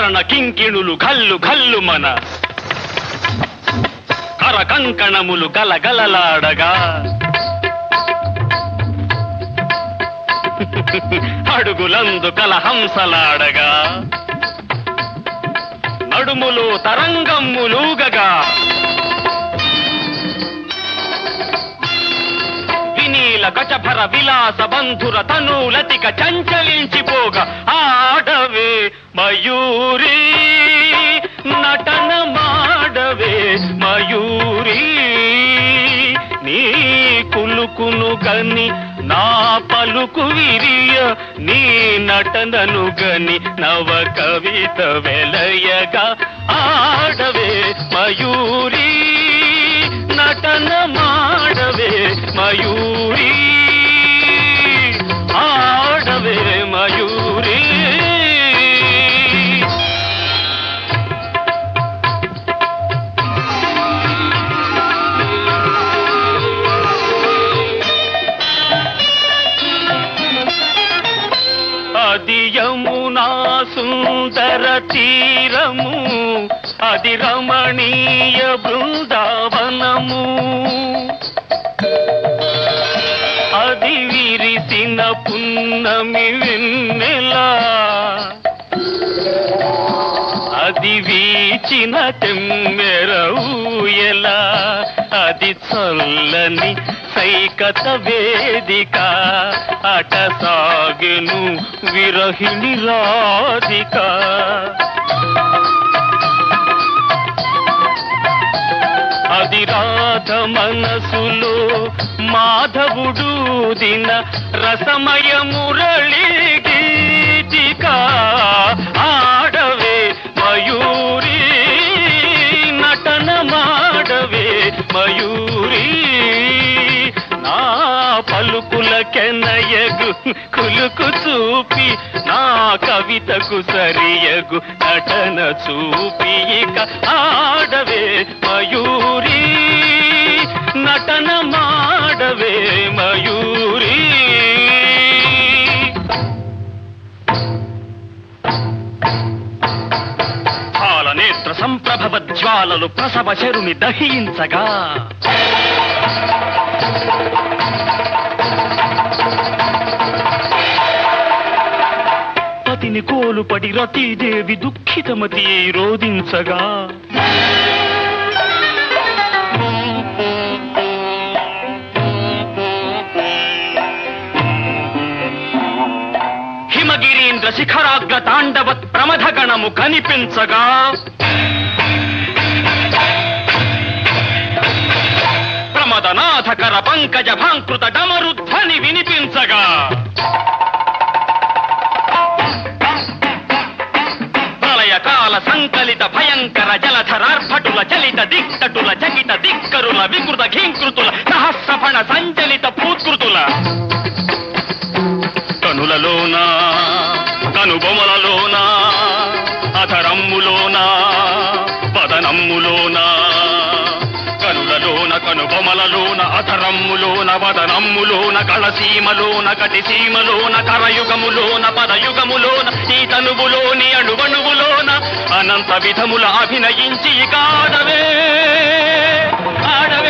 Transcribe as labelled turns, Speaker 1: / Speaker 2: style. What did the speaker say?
Speaker 1: కరణ కింకిణులు గల్లు గల్లు మన కర కంకణములు గలగలలాడగా అడుగులందు కలహంసలాడగా నడుములు తరంగమ్ములూగగా వినీల గజభర విలాస బంధుర తనులతిక చంచలించిపోగా ఆడవే మయూరి నటన మాడవే మయూరి నీ కులుకును గని నా పలుకు విరియ నీ నటనను గని నవ కవిత వెలయగా ఆడవే మయూరి నటన మాడవే మయూరి ఆడవే మయూరి అది యమునా సుందర తీరము అది రమణీయ బృందావనము అది విరిసిన పున్నమి వెన్నెలా అది వీచిన తెమ్మెర ఊయలా అది చల్లని సైకత వేదిక అట సాగెను విరహిణి రాధిక అది రాధ మనసులో మాధవుడు దిన రసమయ మురళి గీతిక ఆడవే మయూరి నటన మాడవే మయూరి నా పలుకుల కెనయగు కులుకు చూపి నా కవితకు సరియగు నటన చూపి ఇక ఆడవే మయూరి నటన మాడవే మయూరి నేత్ర సంప్రభవ జ్వాలలు ప్రసవ శరుని దహించగా పతిని కోలుపడి రతీదేవి దుఃఖితమతి రోధించగా హిమగిరీంద్ర శిఖరాగ్ర తాండవత్ ప్రమథగణము కనిపించగా ప్రమదనాథకర పంకజ భాంకృత డమరుధ్వని వినిపించగా ప్రళయకాల సంకలిత భయంకర జలధరార్భటుల చలిత దిక్కటుల చకిత దిక్కరుల వికృత ఘీంకృతుల సహస్రఫణ సంచలిత పూత్కృతుల కనులలోన కనుబొమలలోన అధరమ్ములోన వదనమ్ములోన కనులలోన కనుబొమలలోన అధరమ్ములోన వదనమ్ములోన కళసీమలోన కటిసీమలోన కరయుగములోన పదయుగములోన ఈ తనువులోని అణువణువులోన అనంత విధముల అభినయించి కాడవే ఆడవే